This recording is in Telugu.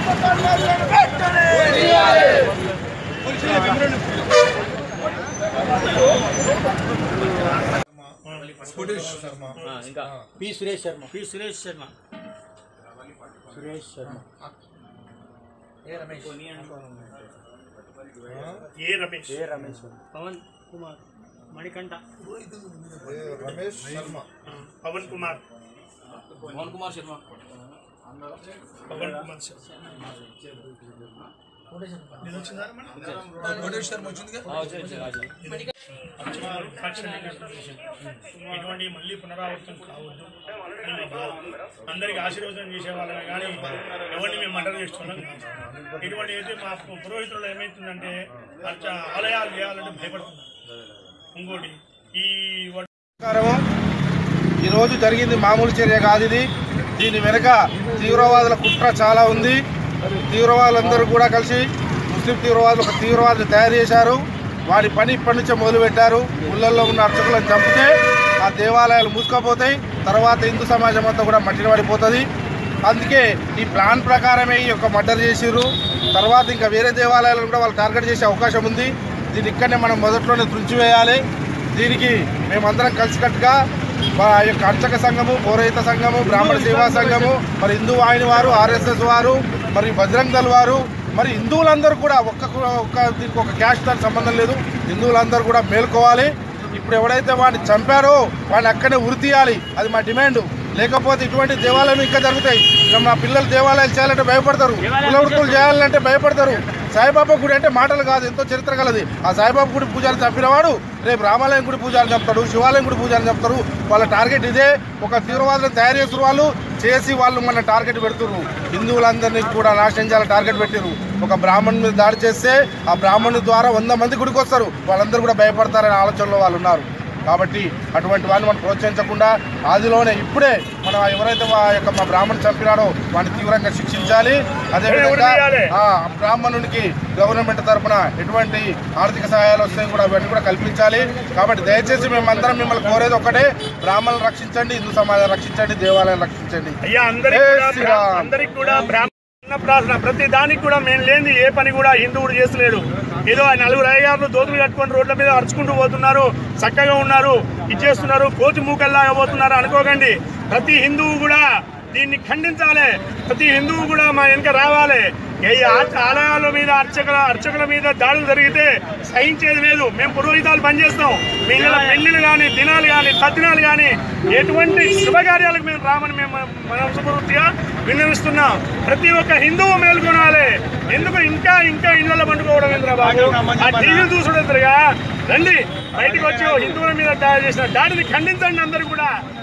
ఇంకా P Suresh Sharma P Suresh Sharma Suresh Sharma A Ramesh A Ramesh Pavan Kumar Manikanta Ramesh Sharma Pavan Kumar Mohan Kumar Sharma Pavan Kumar Sharma నేను వచ్చిందా ఇటువంటి మళ్ళీ పునరావృతం కావద్దు అని మా బాధ. అందరికి ఆశీర్వదం చేసే వాళ్ళని కానీ ఎవరిని మేము మర్డర్ చేస్తున్నాం కాదు. ఇటువంటి అయితే మా పురోహితులు ఏమవుతుందంటే అర్చ ఆలయాలు చేయాలంటే భయపడుతున్నారు ఇంకోటి ఈ వ- నమస్కారము ఈరోజు జరిగింది మామూలు చర్య కాదు ఇది దీని వెనుక తీవ్రవాదుల కుట్ర చాలా ఉంది తీవ్రవాదులందరూ కూడా కలిసి ముస్లిం తీవ్రవాదులు ఒక తీవ్రవాదిని తయారు చేశారు వాడి పని ఇప్పటి నుంచే మొదలుపెట్టారు ఊళ్ళల్లో ఉన్న అర్చకులను చంపితే ఆ దేవాలయాలు మూసుకపోతాయి తర్వాత హిందూ సమాజం అంతా కూడా మట్టిన పడిపోతుంది అందుకే ఈ ప్లాన్ ప్రకారమే ఈ యొక్క మర్డర్ చేసిర్రు తర్వాత ఇంకా వేరే దేవాలయాలను కూడా వాళ్ళు టార్గెట్ చేసే అవకాశం ఉంది దీన్ని ఇక్కడనే మనం మొదట్లోనే తుంచివేయాలి దీనికి మేమందరం కలిసికట్టుగా మా యొక్క అర్చక సంఘము పౌరహిత సంఘము బ్రాహ్మణ సేవా సంఘము మరి హిందూ వాహిని వారు ఆర్ఎస్ఎస్ వారు మరి బజరంగ్ దళ్ వారు మరి హిందువులందరూ కూడా ఒక్క ఒక్క దీనికి ఒక క్యాస్ట్ దానికి సంబంధం లేదు హిందువులందరూ కూడా మేల్కోవాలి ఇప్పుడు ఎవడైతే వాడిని చంపారో వాడిని అక్కడే ఉరి తీయాలి అది మా డిమాండ్ లేకపోతే ఇటువంటి దేవాలయాలు ఇంకా జరుగుతాయి ఇక మా పిల్లలు దేవాలయాలు చేయాలంటే భయపడతారు కులవృత్తులు చేయాలంటే భయపడతారు సాయిబాబా గుడి అంటే మాటలు కాదు ఎంతో చరిత్ర కలది ఆ సాయిబాబా గుడి పూజలు చంపినవాడు రేపు రామాలయం గుడి పూజలు చంపుతాడు శివాలయం గుడి పూజలు చంపుతారు వాళ్ళ టార్గెట్ ఇదే ఒక తీవ్రవాదులను తయారు చేస్తున్న వాళ్ళు చేసి వాళ్ళు మన టార్గెట్ పెడుతున్నారు హిందువులందరినీ కూడా నాశనం చేయాలని టార్గెట్ పెట్టారు ఒక బ్రాహ్మణుని మీద దాడి చేస్తే ఆ బ్రాహ్మణుని ద్వారా వంద మంది గుడికి వస్తారు వాళ్ళందరూ కూడా భయపడతారనే ఆలోచనలో వాళ్ళు ఉన్నారు కాబట్టి అటువంటి వాడిని మనం ప్రోత్సహించకుండా ఆదిలోనే ఇప్పుడే మనం ఎవరైతే ఆ యొక్క మా బ్రాహ్మణ్ చంపినాడో వాడిని తీవ్రంగా శిక్షించాలి అదేవిధంగా ఆ బ్రాహ్మణునికి గవర్నమెంట్ తరపున ఎటువంటి ఆర్థిక సహాయాలు వస్తాయి కూడా అవన్నీ కూడా కల్పించాలి కాబట్టి దయచేసి మేమందరం మిమ్మల్ని కోరేది ఒకటే బ్రాహ్మణులు రక్షించండి హిందూ సమాజాన్ని రక్షించండి దేవాలయాన్ని రక్షించండి అయ్యా అందరికి జై కూడా శ్రీరామ్. బ్రా- అందరికి కూడా బ్రాహ్మణ ప్రార్థన ప్రతి దానికి కూడా మేము లేని ఏ పని కూడా హిందువుడు చేస్తలేడు ఏదో ఆ నలుగురు అయ్యారు దోతులు కట్టుకొని రోడ్ల మీద అరుచుకుంటూ పోతున్నారు చక్కగా ఉన్నారు ఇచ్చేస్తున్నారు కోతి మూకల్లాగా పోతున్నారు అనుకోకండి ప్రతి హిందువు కూడా దీన్ని ఖండించాలి ప్రతి హిందువు కూడా మా వెనుక రావాలి ఏ ఆ- ఆలయాల మీద అర్చకుల అర్చకుల మీద దాడులు జరిగితే సహించేది లేదు మేము పురోహితాలు పనిచేస్తాం పిల్లల పెళ్లిలు కానీ దినాలు కానీ తద్దినాలు కానీ ఎటువంటి శుభకార్యాలకు మేము రామని మేము మనస్ఫూర్తిగా విన్నవిస్తున్నాం ప్రతి ఒక్క హిందువు మేల్కొనాలి ఎందుకు ఇంకా ఇంకా ఇళ్ళలో పండుకోవడం ఎందుకు బాబు ఆ టీవీ చూసుడు ఎందుకుగా రండి బయటకు వచ్చి హిందువుల మీద దాడి చేసిన దాడిని ఖండించండి అందరూ కూడా